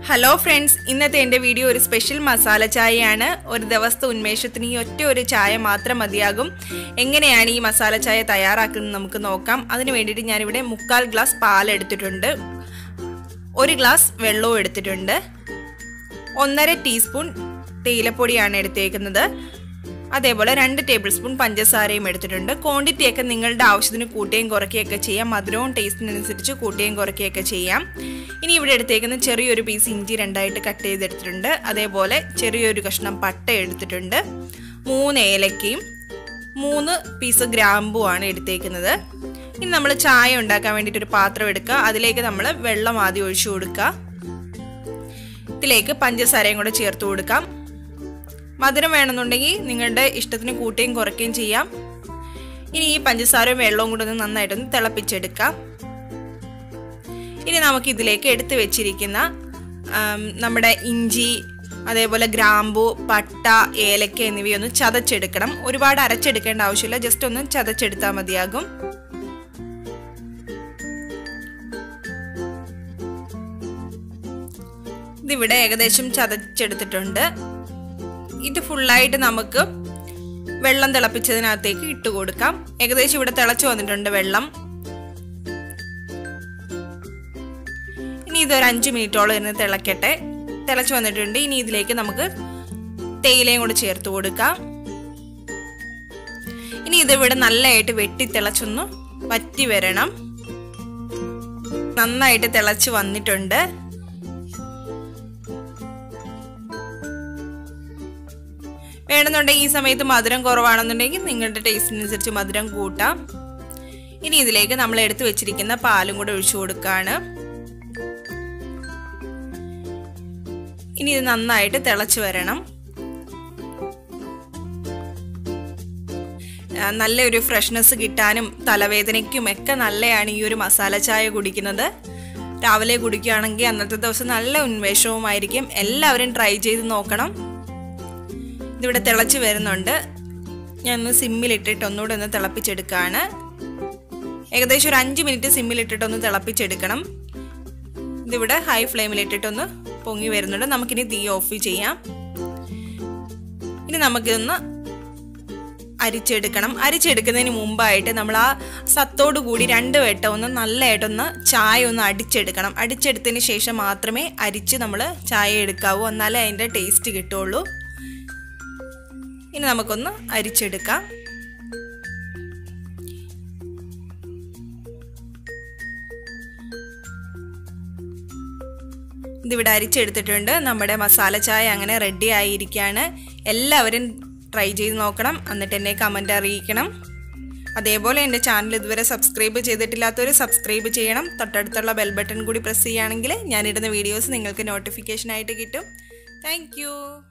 hello friends ഇന്നത്തെ എൻ്റെ video ഒരു സ്പെഷ്യൽ മസാല ചായയാണ് ഒരു ദിവസത്തെ ഉന്മേഷത്തിന് ഈ ഒറ്റ ഒരു ചായ മാത്രം മതിയാകും എങ്ങനെയാണ് ഈ മസാല ചായ തയ്യാറാക്കുന്നത് നമുക്ക് നോക്കാം അതിന് വേണ്ടിയിട്ട് ഞാനിവിടെ മുക്കാൽ ഗ്ലാസ് പാൽ എടുത്തിട്ടുണ്ട് ഒരു ഗ്ലാസ് വെള്ളവും എടുത്തിട്ടുണ്ട് ഒന്നര ടീസ്പൂൺ തേയിലപ്പൊടിയാണ് എടുത്തേക്കുന്നത് അതേപോലെ രണ്ട് ടേബിൾ സ്പൂൺ പഞ്ചസാരയും എടുത്തിട്ടുണ്ട് ക്വാണ്ടിറ്റിയൊക്കെ നിങ്ങളുടെ ആവശ്യത്തിന് കൂട്ടുകയും കുറയ്ക്കുകയൊക്കെ ചെയ്യാം മധുരവും ടേസ്റ്റിനനുസരിച്ച് കൂട്ടുകയും കുറയ്ക്കുകയൊക്കെ ചെയ്യാം ഇനി ഇവിടെ എടുത്തേക്കുന്ന ചെറിയൊരു പീസ് ഇഞ്ചി രണ്ടായിട്ട് കട്ട് ചെയ്തെടുത്തിട്ടുണ്ട് അതേപോലെ ചെറിയൊരു കഷ്ണം പട്ട എടുത്തിട്ടുണ്ട് മൂന്ന് ഏലക്കയും മൂന്ന് പീസ് ഗ്രാമ്പുമാണ് എടുത്തേക്കുന്നത് ഇനി നമ്മൾ ചായ ഉണ്ടാക്കാൻ വേണ്ടിയിട്ട് ഒരു പാത്രം എടുക്കുക അതിലേക്ക് നമ്മൾ വെള്ളം ആദ്യം ഒഴിച്ചു കൊടുക്കുക ഇതിലേക്ക് പഞ്ചസാരയും കൂടെ ചേർത്ത് കൊടുക്കാം മധുരം വേണമെന്നുണ്ടെങ്കിൽ നിങ്ങളുടെ ഇഷ്ടത്തിന് കൂട്ടുകയും കുറയ്ക്കുകയും ചെയ്യാം ഇനി ഈ പഞ്ചസാരയും വെള്ളവും കൂടെ ഒന്ന് നന്നായിട്ടൊന്ന് തിളപ്പിച്ചെടുക്കാം ഇനി നമുക്ക് ഇതിലേക്ക് എടുത്തു വെച്ചിരിക്കുന്ന നമ്മുടെ ഇഞ്ചി അതേപോലെ ഗ്രാമ്പു പട്ട ഏലക്ക എന്നിവയൊന്ന് ചതച്ചെടുക്കണം ഒരുപാട് അരച്ചെടുക്കേണ്ട ആവശ്യമില്ല ജസ്റ്റ് ഒന്ന് ചതച്ചെടുത്താൽ മതിയാകും ഇതിവിടെ ഏകദേശം ചതച്ചെടുത്തിട്ടുണ്ട് ഇത് ഫുള്ളായിട്ട് നമുക്ക് വെള്ളം തിളപ്പിച്ചതിനകത്തേക്ക് ഇട്ട് കൊടുക്കാം ഏകദേശം ഇവിടെ തിളച്ചു വന്നിട്ടുണ്ട് വെള്ളം ഇനി ഇതൊരു അഞ്ച് മിനിറ്റോളം ഇരുന്ന് തിളക്കട്ടെ തിളച്ചു വന്നിട്ടുണ്ട് ഇനി ഇതിലേക്ക് നമുക്ക് തേയിലയും കൂടെ ചേർത്ത് കൊടുക്കാം ഇനി ഇതിവിടെ നല്ലതായിട്ട് വെട്ടി തിളച്ചൊന്ന് വറ്റി വരണം നന്നായിട്ട് തിളച്ച് വന്നിട്ടുണ്ട് വേണമെന്നുണ്ടെങ്കിൽ ഈ സമയത്ത് മധുരം കുറവാണെന്നുണ്ടെങ്കിൽ നിങ്ങളുടെ ടേസ്റ്റിനനുസരിച്ച് മധുരം കൂട്ടാം ഇനി ഇതിലേക്ക് നമ്മൾ എടുത്തു വെച്ചിരിക്കുന്ന പാലും കൂടെ ഒഴിച്ചു കൊടുക്കുകയാണ് ഇനി ഇത് നന്നായിട്ട് തിളച്ചു വരണം നല്ലൊരു ഫ്രഷ്നെസ് കിട്ടാനും തലവേദനയ്ക്കും ഒക്കെ നല്ലതാണ് ഈ ഒരു മസാല ചായ കുടിക്കുന്നത് രാവിലെ കുടിക്കുകയാണെങ്കിൽ അന്നത്തെ ദിവസം നല്ല ഉന്മേഷവുമായിരിക്കും എല്ലാവരും ട്രൈ ചെയ്ത് നോക്കണം ഇതിവിടെ തിളച്ച് വരുന്നുണ്ട് ഞാൻ ഒന്ന് സിമ്മിലിട്ടിട്ട് ഒന്നുകൂടെ ഒന്ന് തിളപ്പിച്ചെടുക്കുകയാണ് ഏകദേശം ഒരു അഞ്ച് മിനിറ്റ് സിമ്മിലിട്ടിട്ട് ഒന്ന് തിളപ്പിച്ചെടുക്കണം ഇതിവിടെ ഹൈ ഫ്ലെയിമിലിട്ടിട്ടൊന്ന് പൊങ്ങി വരുന്നുണ്ട് നമുക്കിനി തീ ഓഫ് ചെയ്യാം ഇനി നമുക്കിതൊന്ന് അരിച്ചെടുക്കണം അരിച്ചെടുക്കുന്നതിന് മുമ്പായിട്ട് നമ്മൾ ആ സത്തോടു കൂടി രണ്ട് വട്ടം ഒന്ന് നല്ലതായിട്ടൊന്ന് ചായ ഒന്ന് അടിച്ചെടുക്കണം അടിച്ചെടുത്തതിന് ശേഷം മാത്രമേ അരിച്ച് നമ്മൾ ചായ എടുക്കാവൂ എന്നാലേ അതിൻ്റെ ടേസ്റ്റ് കിട്ടുള്ളൂ ഇനി നമുക്കൊന്ന് അരിച്ചെടുക്കാം ഇതിവിടെ അരിച്ചെടുത്തിട്ടുണ്ട് നമ്മുടെ മസാല ചായ അങ്ങനെ റെഡി ആയിരിക്കുകയാണ് എല്ലാവരും ട്രൈ ചെയ്ത് നോക്കണം എന്നിട്ട് എന്നെ കമൻ്റ് അറിയിക്കണം അതേപോലെ എൻ്റെ ചാനൽ ഇതുവരെ സബ്സ്ക്രൈബ് ചെയ്തിട്ടില്ലാത്തവർ സബ്സ്ക്രൈബ് ചെയ്യണം തൊട്ടടുത്തുള്ള ബെൽ ബട്ടൺ കൂടി പ്രസ് ചെയ്യുകയാണെങ്കിൽ ഞാനിടുന്ന വീഡിയോസ് നിങ്ങൾക്ക് നോട്ടിഫിക്കേഷൻ ആയിട്ട് കിട്ടും താങ്ക്